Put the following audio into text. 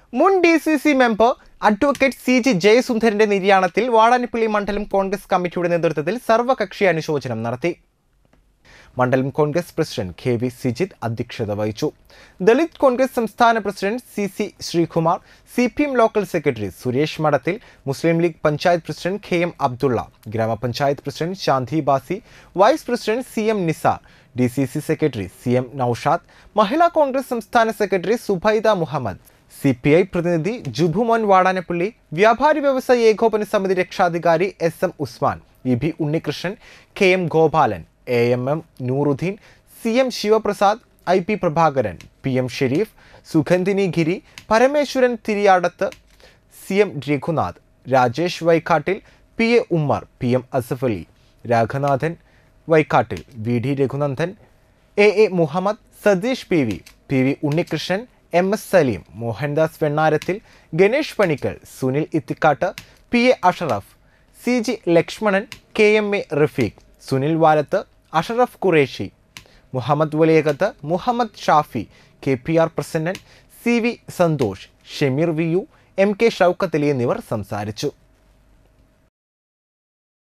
മുൻ D C C member advocate C G ജയസുന്ദരന്റെ നിര്യാണത്തിൽ വാടാനപ്പള്ളി മണ്ഡലം കോൺഗ്രസ് കമ്മിറ്റിയുടെ നേതൃത്വത്തിൽ സർവകക്ഷി അനുശോചനം നടത്തി മണ്ഡലം Congress president K V Sijith അധ്യക്ഷത വഹിച്ചു ദളിത് കോൺഗ്രസ് സംസ്ഥാന president C C Sreekumar C P M local secretary Suresh Madathil Muslim League panchayat president K M Abdulla ഗ്രാമപഞ്ചായത്ത് president Shanthi Basi vice president C M Nisar D C C secretary C M Noushad Mahila Congress സംസ്ഥാന secretary Subaida Muhammad C P I പ്രതിനിധി ജുബുമോൻ വാടാനപ്പള്ളി വ്യാപാരി വ്യവസായ ഏകോപന സമിതി രക്ഷാധികാരി S M Usman E B Unnikrishnan K M Gopalan A M M Nooruddin C M Sivaprasad I P Prabhakaran P M Sherif Sugandhini Giri Parameswaran Thiriyadath C M Raghunath Rajesh Vaikkattil P A Ummer P M Asaf Ali Raghanathan Vaikkattil V D Raghunandan A A Muhammad Satheesh P V P V Unnikrishnan M S Saleem Mohandas Vennarathil Ganesh Panikkal Sunil Ithikkat P A Asharaf C G Lakshmanan K M A Rafeeq Sunil Valath Asharaf Qureshi Muhammad Valiyakath Muhammad Shafi K P R Prasannan C V Santhosh Shameer V U M K Shoukath Ali എന്നിവർ സംസാരിച്ചു